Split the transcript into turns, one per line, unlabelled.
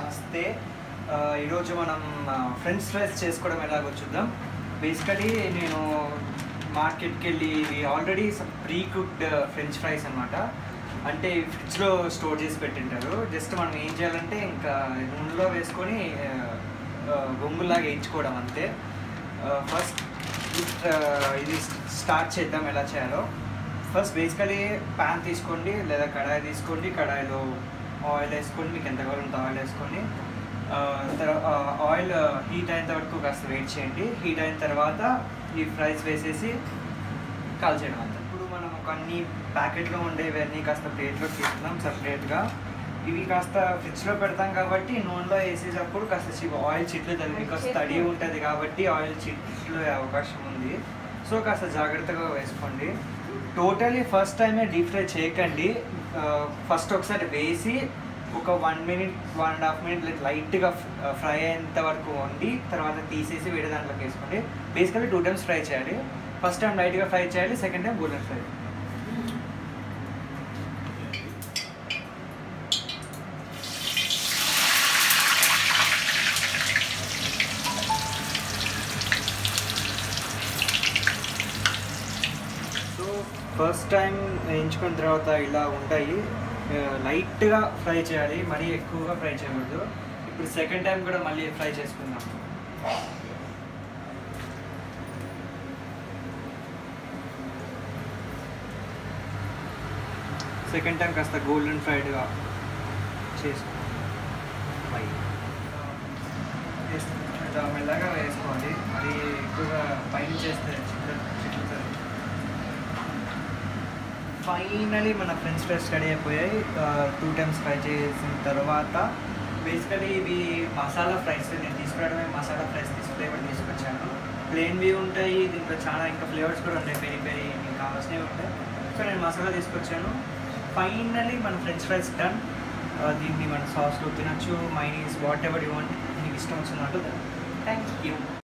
నమస్తే ఆ, ఈరోజు మనం ఫ్రెంచ్ ఫ్రైస్ చేసుకోవడం ఎలాగో చూద్దాం బేసికలీ నేను మార్కెట్కి వెళ్ళి ఇవి already pre cooked French fries అనమాట అంటే ఫ్రిడ్జ్లో స్టోర్ చేసి పెట్టింటారు జస్ట్ మనం ఏం చేయాలంటే ఇంకా నూనెలో వేసుకొని ఆ, బొంగులాగా వేయించుకోవడం అంతే ఫస్ట్ ఇది స్టార్ట్ చేద్దాం ఎలా చేయాలో ఫస్ట్ బేసికలీ ప్యాన్ తీసుకోండి లేదా కడాయి తీసుకోండి కడాయిలో ఆయిల్ వేసుకోండి మీకు ఎంత కావాలంటే ఆయిల్ వేసుకోండి ఆ, తర్వా- ఆ, ఆయిల్ హీట్ అయిన వరకు కాస్త వెయిట్ చేయండి హీట్ అయిన తర్వాత ఈ ఫ్రైస్ వేసేసి కాల్చేయడం అంతే ఇప్పుడు మనం ఒక అన్ని ప్యాకెట్లో ఉండేవన్నీ కాస్త ప్లేట్లో తీసుకున్నాం సపరేట్గా ఇవి కాస్త ఫ్రిడ్జ్లో పెడతాం కాబట్టి నూనెలో వేసేటప్పుడు కాస్త చి- ఆయిల్ చిట్లుతుంది బికాస్ తడి ఉంటుంది కాబట్టి ఆయిల్ చిట్లు అవకాశం ఉంది సో కాస్త జాగ్రత్తగా వేసుకోండి టోటలీ ఫస్ట్ టైమే డీప్ ఫ్రై చేయకండి ఫస్ట్ ఒకసారి వేసి ఒక one minute one and half minute లైట్గా ఫ్రై అయ్యేంత వరకు వండి తర్వాత తీసేసి వేరే దాంట్లోకి వేసుకోండి బేసికలీ టూ టైమ్స్ ఫ్రై చేయాలి ఫస్ట్ టైం లైట్గా ఫ్రై చేయాలి second time golden fry so first time వేయించుకున్న తర్వాత ఇలా ఉంటాయి లైట్గా ఫ్రై చేయాలి మరీ ఎక్కువగా ఫ్రై చేయకూడదు ఇప్పుడు సెకండ్ టైం కూడా మళ్ళీ ఫ్రై చేసుకుందాం సెకండ్ టైం కాస్త గోల్డెన్ ఫ్రైడ్గా చేసుకుందాం ఇట్లా మెల్లగా వేసుకోవాలి మరి ఎక్కువగా పైన చేస్తే చిట్ల చిట్లుతుంది ఫైనలీ మన ఫ్రెండ్స్ ఫ్రైస్ రెడీ అయిపోయాయి టూ టైమ్స్ ఫ్రై చేసిన తర్వాత బేసికలీ ఇవి మసాలా ఫ్రైస్ నేను తీసుకురావడమే మసాలా ఫ్రైస్ తీసి ఫ్లేవర్ తీసుకొచ్చాను ప్లెయిన్వి ఉంటాయి దీంట్లో చాలా ఇంకా ఫ్లేవర్స్ కూడా ఉంటాయి పెరి పెరి మీకు కావాల్సినవి ఉంటాయి సో నేను మసాలా తీసుకొచ్చాను ఫైనలీ మన ఫ్రెంచ్ ఫ్రైస్ డన్ దీన్ని మన సాస్లో తినచ్చు mayonnaise whatever you want మీకు ఇష్టం వచ్చినట్టు థ్యాంక్ యూ